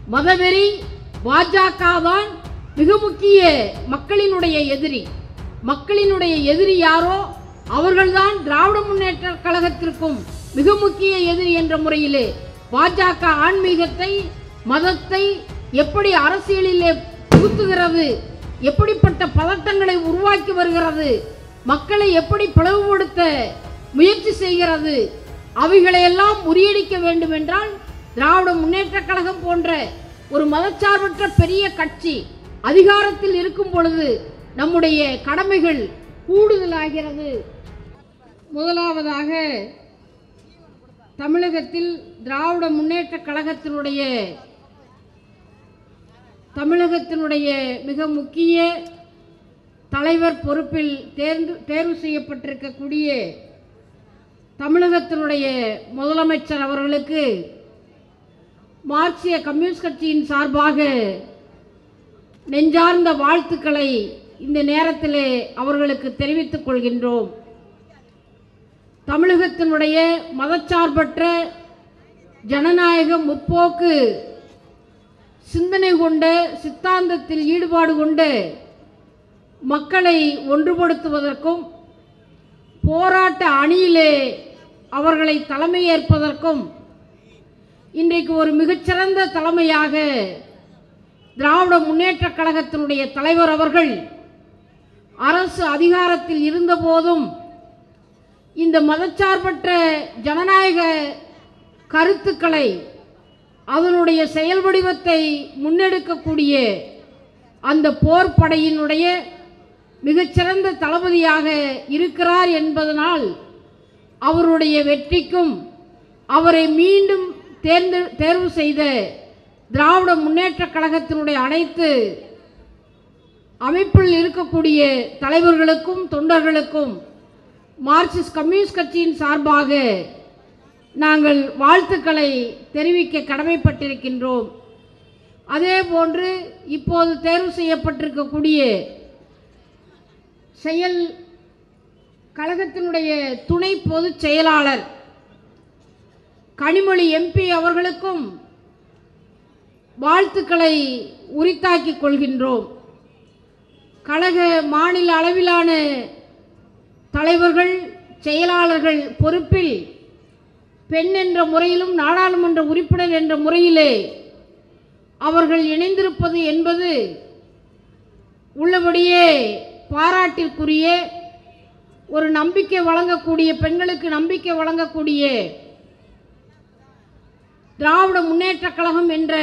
மதவெறி பாஜக தான் மிக முக்கிய மக்களினுடைய எதிரி மக்களினுடைய எதிரி யாரோ அவர்கள்தான் திராவிட முன்னேற்ற கழகத்திற்கும் மிக முக்கிய எதிரி என்ற முறையிலே பாஜக ஆன்மீகத்தை மதத்தை எப்படி அரசியலிலே புகுத்துகிறது எப்படிப்பட்ட பதட்டங்களை உருவாக்கி வருகிறது மக்களை எப்படி பிளவுபடுத்த முயற்சி செய்கிறது அவைகளையெல்லாம் முறியடிக்க வேண்டும் என்றால் திராவிட முன்னேற்ற கழகம் போன்ற ஒரு மதச்சார்பற்ற பெரிய கட்சி அதிகாரத்தில் இருக்கும் பொழுது நம்முடைய கடமைகள் கூடுதலாகிறது முதலாவதாக தமிழகத்தில் திராவிட முன்னேற்ற கழகத்தினுடைய தமிழகத்தினுடைய மிக முக்கிய தலைவர் பொறுப்பில் தேர்ந்து தேர்வு செய்யப்பட்டிருக்கக்கூடிய தமிழகத்தினுடைய முதலமைச்சர் அவர்களுக்கு மார்க்சிய கம்யூனிஸ்ட் கட்சியின் சார்பாக நெஞ்சார்ந்த வாழ்த்துக்களை இந்த நேரத்திலே அவர்களுக்கு தெரிவித்துக் கொள்கின்றோம் தமிழகத்தினுடைய மதச்சார்பற்ற ஜனநாயக முற்போக்கு சிந்தனை கொண்ட சித்தாந்தத்தில் ஈடுபாடு கொண்டு மக்களை ஒன்றுபடுத்துவதற்கும் போராட்ட அணியிலே அவர்களை தலைமையேற்பதற்கும் இன்றைக்கு ஒரு மிகச்சிறந்த தலைமையாக திராவிட முன்னேற்ற கழகத்தினுடைய தலைவர் அவர்கள் அரசு அதிகாரத்தில் இருந்தபோதும் இந்த மதச்சார்பற்ற ஜனநாயக கருத்துக்களை அதனுடைய செயல் வடிவத்தை முன்னெடுக்கக்கூடிய அந்த போர் படையினுடைய மிகச்சிறந்த தளபதியாக இருக்கிறார் என்பதனால் அவருடைய வெற்றிக்கும் அவரை மீண்டும் தேர்ந்து தேர்வு செய்த திராவிட முன்னேற்ற கழகத்தினுடைய அனைத்து அமைப்பில் இருக்கக்கூடிய தலைவர்களுக்கும் தொண்டர்களுக்கும் மார்க்சிஸ்ட் கம்யூனிஸ்ட் கட்சியின் சார்பாக நாங்கள் வாழ்த்துக்களை தெரிவிக்க கடமைப்பட்டிருக்கின்றோம் அதே போன்று இப்போது தேர்வு செய்யப்பட்டிருக்கக்கூடிய செயல் கழகத்தினுடைய துணை பொதுச் செயலாளர் கனிமொழி எம்பி அவர்களுக்கும் வாழ்த்துக்களை உரித்தாக்கிக் கொள்கின்றோம் கழக மாநில அளவிலான தலைவர்கள் செயலாளர்கள் பொறுப்பில் பெண் என்ற முறையிலும் நாடாளுமன்ற உறுப்பினர் என்ற முறையிலே அவர்கள் இணைந்திருப்பது என்பது உள்ளபடியே பாராட்டிற்குரிய ஒரு நம்பிக்கை வழங்கக்கூடிய பெண்களுக்கு நம்பிக்கை வழங்கக்கூடிய திராவிட முன்னேற்றக் கழகம் என்ற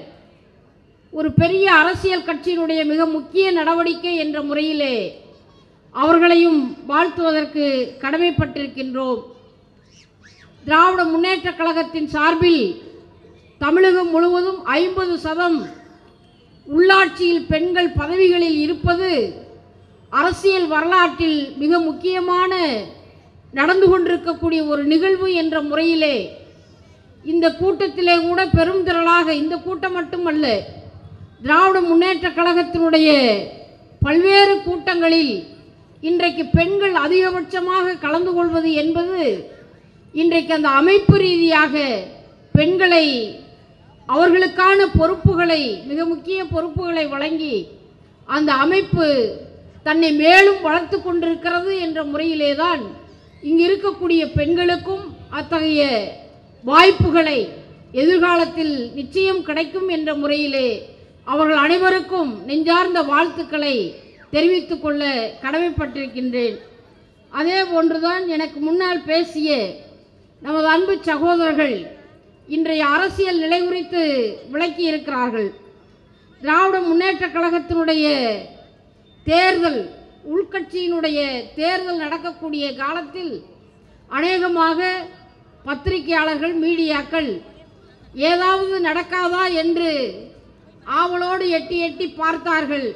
ஒரு பெரிய அரசியல் கட்சியினுடைய மிக முக்கிய நடவடிக்கை என்ற முறையிலே அவர்களையும் வாழ்த்துவதற்கு கடமைப்பட்டிருக்கின்றோம் திராவிட முன்னேற்றக் கழகத்தின் சார்பில் தமிழகம் முழுவதும் ஐம்பது சதம் உள்ளாட்சியில் பெண்கள் பதவிகளில் இருப்பது அரசியல் வரலாற்றில் மிக முக்கியமான நடந்து கொண்டிருக்கக்கூடிய ஒரு நிகழ்வு என்ற முறையிலே இந்த கூட்டத்திலே கூட பெரும் திரளாக இந்த கூட்டம் மட்டுமல்ல திராவிட முன்னேற்ற கழகத்தினுடைய பல்வேறு கூட்டங்களில் இன்றைக்கு பெண்கள் அதிகபட்சமாக கலந்து கொள்வது என்பது இன்றைக்கு அந்த அமைப்பு ரீதியாக பெண்களை அவர்களுக்கான பொறுப்புகளை மிக முக்கிய பொறுப்புகளை வழங்கி அந்த அமைப்பு தன்னை மேலும் வளர்த்து கொண்டிருக்கிறது என்ற முறையிலே தான் இங்கு இருக்கக்கூடிய பெண்களுக்கும் அத்தகைய வாய்ப்புகளை எதிர்காலத்தில் நிச்சயம் கிடைக்கும் என்ற முறையிலே அவர்கள் அனைவருக்கும் நெஞ்சார்ந்த வாழ்த்துக்களை தெரிவித்துக் கொள்ள கடமைப்பட்டிருக்கின்றேன் அதே போன்றுதான் எனக்கு முன்னால் பேசிய நமது அன்பு சகோதரர்கள் இன்றைய அரசியல் நிலை குறித்து விளக்கி இருக்கிறார்கள் திராவிட முன்னேற்றக் கழகத்தினுடைய தேர்தல் உள்கட்சியினுடைய தேர்தல் நடக்கக்கூடிய காலத்தில் அநேகமாக பத்திரிகையாளர்கள் மீடியாக்கள் ஏதாவது நடக்காதா என்று ஆவலோடு எட்டி எட்டி பார்த்தார்கள்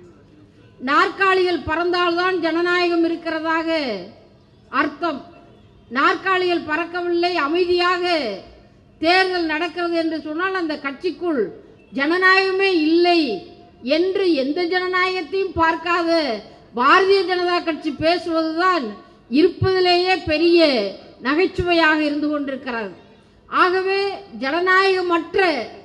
நாற்காலிகள் பறந்தால்தான் ஜனநாயகம் இருக்கிறதாக அர்த்தம் நாற்காலிகள் பறக்கவில்லை அமைதியாக தேர்தல் நடக்கிறது என்று சொன்னால் அந்த கட்சிக்குள் ஜனநாயகமே இல்லை என்று எந்த ஜனநாயகத்தையும் பார்க்காத பாரதிய ஜனதா கட்சி பேசுவதுதான் இருப்பதிலேயே பெரிய நகைச்சுவையாக இருந்து கொண்டிருக்கிறது ஆகவே ஜனநாயகமற்ற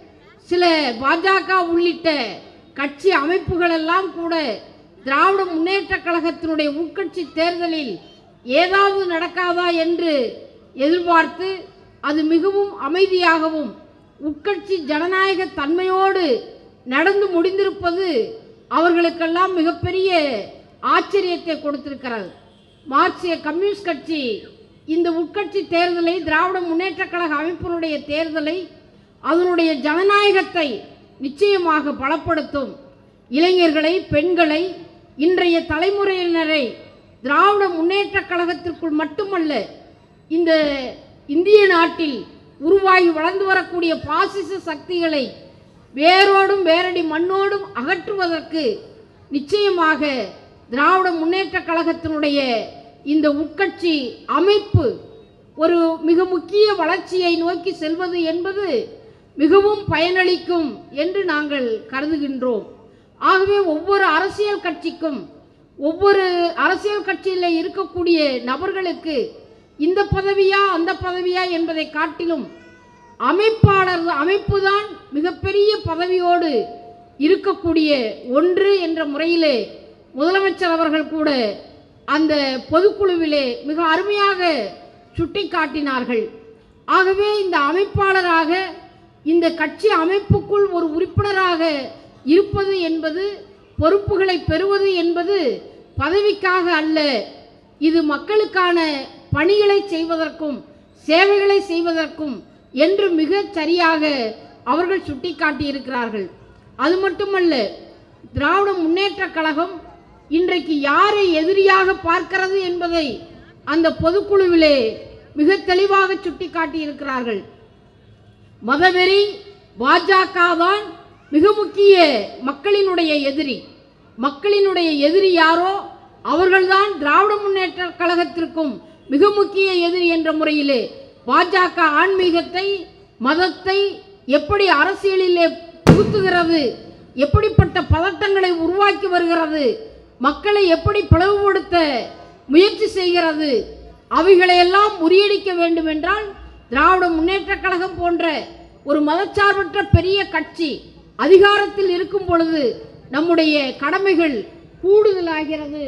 சில பாஜக உள்ளிட்ட கட்சி அமைப்புகள் எல்லாம் கூட திராவிட முன்னேற்ற கழகத்தினுடைய உட்கட்சி தேர்தலில் ஏதாவது நடக்காதா என்று எதிர்பார்த்து அது மிகவும் அமைதியாகவும் உட்கட்சி ஜனநாயக தன்மையோடு நடந்து முடிந்திருப்பது அவர்களுக்கெல்லாம் மிகப்பெரிய ஆச்சரியத்தை கொடுத்திருக்கிறது மார்க்சிய கம்யூனிஸ்ட் கட்சி இந்த உட்கட்சி தேர்தலை திராவிட முன்னேற்ற கழக அமைப்பினுடைய தேர்தலை அதனுடைய ஜனநாயகத்தை நிச்சயமாக பலப்படுத்தும் இளைஞர்களை பெண்களை இன்றைய தலைமுறையினரை திராவிட முன்னேற்ற கழகத்திற்குள் மட்டுமல்ல இந்த இந்திய நாட்டில் உருவாகி வளர்ந்து வரக்கூடிய பாசிச சக்திகளை வேரோடும் வேரடி மண்ணோடும் அகற்றுவதற்கு நிச்சயமாக திராவிட முன்னேற்ற கழகத்தினுடைய இந்த உட்கட்சி அமைப்பு ஒரு மிக முக்கிய வளர்ச்சியை நோக்கி செல்வது என்பது மிகவும் பயனளிக்கும் என்று நாங்கள் கருதுகின்றோம் ஆகவே ஒவ்வொரு அரசியல் கட்சிக்கும் ஒவ்வொரு அரசியல் கட்சியில் இருக்கக்கூடிய நபர்களுக்கு இந்த பதவியா அந்த பதவியா என்பதை காட்டிலும் அமைப்பாளர் அமைப்பு தான் மிகப்பெரிய பதவியோடு இருக்கக்கூடிய ஒன்று என்ற முறையிலே முதலமைச்சர் அவர்கள் கூட அந்த பொதுக்குழுவிலே மிக அருமையாக சுட்டிக்காட்டினார்கள் ஆகவே இந்த அமைப்பாளராக இந்த கட்சி அமைப்புக்குள் ஒரு உறுப்பினராக இருப்பது என்பது பொறுப்புகளை பெறுவது என்பது பதவிக்காக அல்ல இது மக்களுக்கான பணிகளை செய்வதற்கும் சேவைகளை செய்வதற்கும் என்று மிகச் சரியாக அவர்கள் சுட்டிக்காட்டியிருக்கிறார்கள் அது மட்டுமல்ல திராவிட முன்னேற்றக் கழகம் இன்றைக்கு யாரை எதிரியாக பார்க்கிறது என்பதை அந்த பொதுக்குழுவிலே மிக தெளிவாக சுட்டிக்காட்டியிருக்கிறார்கள் மதவெறி பாஜக தான் மிக முக்கிய மக்களினுடைய எதிரி மக்களினுடைய எதிரி யாரோ அவர்கள்தான் திராவிட முன்னேற்ற கழகத்திற்கும் மிக முக்கிய எதிரி என்ற முறையிலே பாஜக ஆன்மீகத்தை மதத்தை எப்படி அரசியலிலே புகுத்துகிறது எப்படிப்பட்ட பதட்டங்களை உருவாக்கி வருகிறது மக்களை எப்படி பிளவுபடுத்த முயற்சி செய்கிறது அவைகளையெல்லாம் முறியடிக்க வேண்டும் என்றால் திராவிட முன்னேற்ற கழகம் போன்ற ஒரு மதச்சார்பற்ற பெரிய கட்சி அதிகாரத்தில் இருக்கும் பொழுது நம்முடைய கடமைகள் கூடுதலாகிறது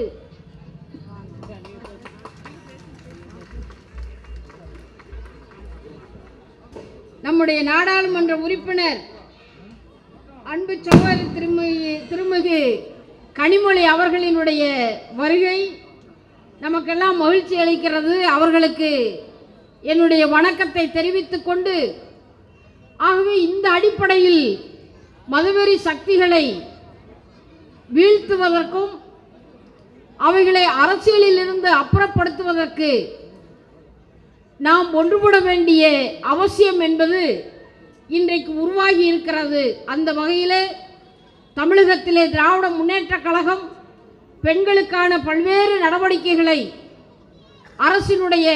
நம்முடைய நாடாளுமன்ற உறுப்பினர் அன்பு சகோதரி திருமிகு திருமிகு கனிமொழி அவர்களினுடைய வருகை நமக்கெல்லாம் மகிழ்ச்சி அளிக்கிறது அவர்களுக்கு என்னுடைய வணக்கத்தை தெரிவித்துக் கொண்டு ஆகவே இந்த அடிப்படையில் மதவெறி சக்திகளை வீழ்த்துவதற்கும் அவைகளை அரசியலில் இருந்து அப்புறப்படுத்துவதற்கு நாம் ஒன்றுபட வேண்டிய அவசியம் என்பது இன்றைக்கு உருவாகி இருக்கிறது அந்த வகையிலே தமிழகத்திலே திராவிட முன்னேற்றக் கழகம் பெண்களுக்கான பல்வேறு நடவடிக்கைகளை அரசினுடைய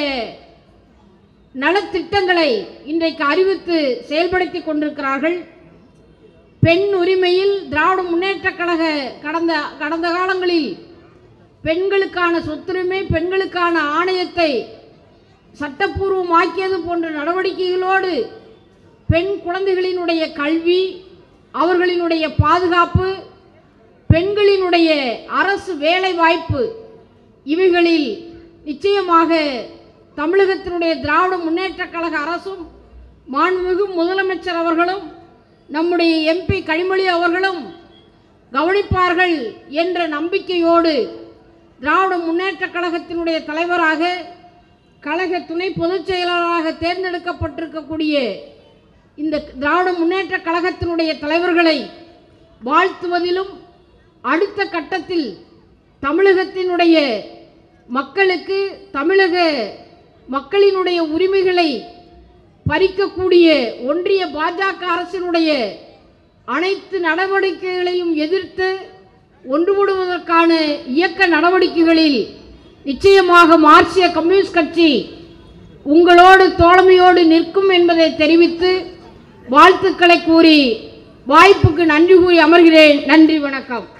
நலத்திட்டங்களை இன்றைக்கு அறிவித்து செயல்படுத்தி கொண்டிருக்கிறார்கள் பெண் உரிமையில் திராவிட முன்னேற்றக் கழக கடந்த கடந்த காலங்களில் பெண்களுக்கான சொத்துரிமை பெண்களுக்கான ஆணையத்தை சட்டப்பூர்வமாக்கியது போன்ற நடவடிக்கைகளோடு பெண் குழந்தைகளினுடைய கல்வி அவர்களினுடைய பாதுகாப்பு பெண்களினுடைய அரசு வேலை வாய்ப்பு இவைகளில் நிச்சயமாக தமிழகத்தினுடைய திராவிட முன்னேற்றக் கழக அரசும் மாண்புமிகு முதலமைச்சர் அவர்களும் நம்முடைய எம்பி கனிமொழி அவர்களும் கவனிப்பார்கள் என்ற நம்பிக்கையோடு திராவிட முன்னேற்றக் கழகத்தினுடைய தலைவராக கழக துணை பொதுச் செயலாளராக தேர்ந்தெடுக்கப்பட்டிருக்கக்கூடிய இந்த திராவிட முன்னேற்ற கழகத்தினுடைய தலைவர்களை வாழ்த்துவதிலும் அடுத்த கட்டத்தில் தமிழகத்தினுடைய மக்களுக்கு தமிழக மக்களினுடைய உரிமைகளை பறிக்கக்கூடிய ஒன்றிய பாஜக அரசினுடைய அனைத்து நடவடிக்கைகளையும் எதிர்த்து ஒன்றுபடுவதற்கான இயக்க நடவடிக்கைகளில் நிச்சயமாக மார்க்சிய கம்யூனிஸ்ட் கட்சி உங்களோடு தோழமையோடு நிற்கும் என்பதை தெரிவித்து வாழ்த்துக்களை கூறி வாய்ப்புக்கு நன்றி கூறி அமர்கிறேன் நன்றி வணக்கம்